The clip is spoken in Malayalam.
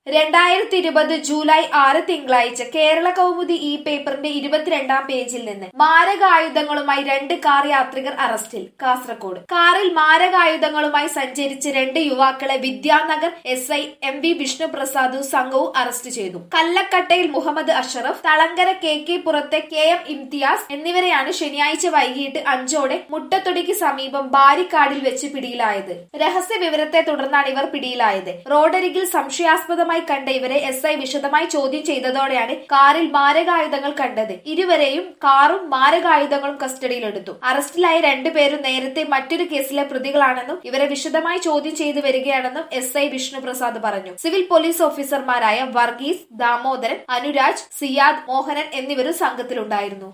രണ്ടായിരത്തി ഇരുപത് ജൂലൈ ആറ് തിങ്കളാഴ്ച കേരള കൗമുദി ഈ പേപ്പറിന്റെ ഇരുപത്തിരണ്ടാം പേജിൽ നിന്ന് മാരകായുധങ്ങളുമായി രണ്ട് കാർ യാത്രികർ അറസ്റ്റിൽ കാസർകോട് കാറിൽ മാരകായുധങ്ങളുമായി സഞ്ചരിച്ച് രണ്ട് യുവാക്കളെ Vidyanagar S I M V വിഷ്ണുപ്രസാദും സംഘവും അറസ്റ്റ് ചെയ്തു കല്ലക്കട്ടയിൽ മുഹമ്മദ് അഷറഫ് തളങ്കര കെ കെ പുറത്തെ കെ എം ഇംതിയാസ് എന്നിവരെയാണ് ശനിയാഴ്ച വൈകിട്ട് അഞ്ചോടെ മുട്ടത്തൊടിക്ക് സമീപം ബാരിക്കാടിൽ വെച്ച് പിടിയിലായത് രഹസ്യ വിവരത്തെ തുടർന്നാണ് ഇവർ പിടിയിലായത് റോഡരികിൽ സംശയാസ്പദമായി കണ്ട ഇവരെ എസ് ഐ വിശദമായി ചോദ്യം ചെയ്തതോടെയാണ് കാറിൽ മാരകായുധങ്ങൾ കണ്ടത് ഇരുവരെയും കാറും മാരകായുധങ്ങളും കസ്റ്റഡിയിലെടുത്തു അറസ്റ്റിലായ രണ്ടുപേരും നേരത്തെ മറ്റൊരു കേസിലെ പ്രതികളാണെന്നും ഇവരെ വിശദമായി ചോദ്യം ചെയ്തു വരികയാണെന്നും എസ് ഐ വിഷ്ണുപ്രസാദ് പറഞ്ഞു സിവിൽ പോലീസ് ഓഫീസർമാരായ വർഗീസ് ദാമോദരൻ അനുരാജ് സിയാദ് മോഹനൻ എന്നിവരും സംഘത്തിലുണ്ടായിരുന്നു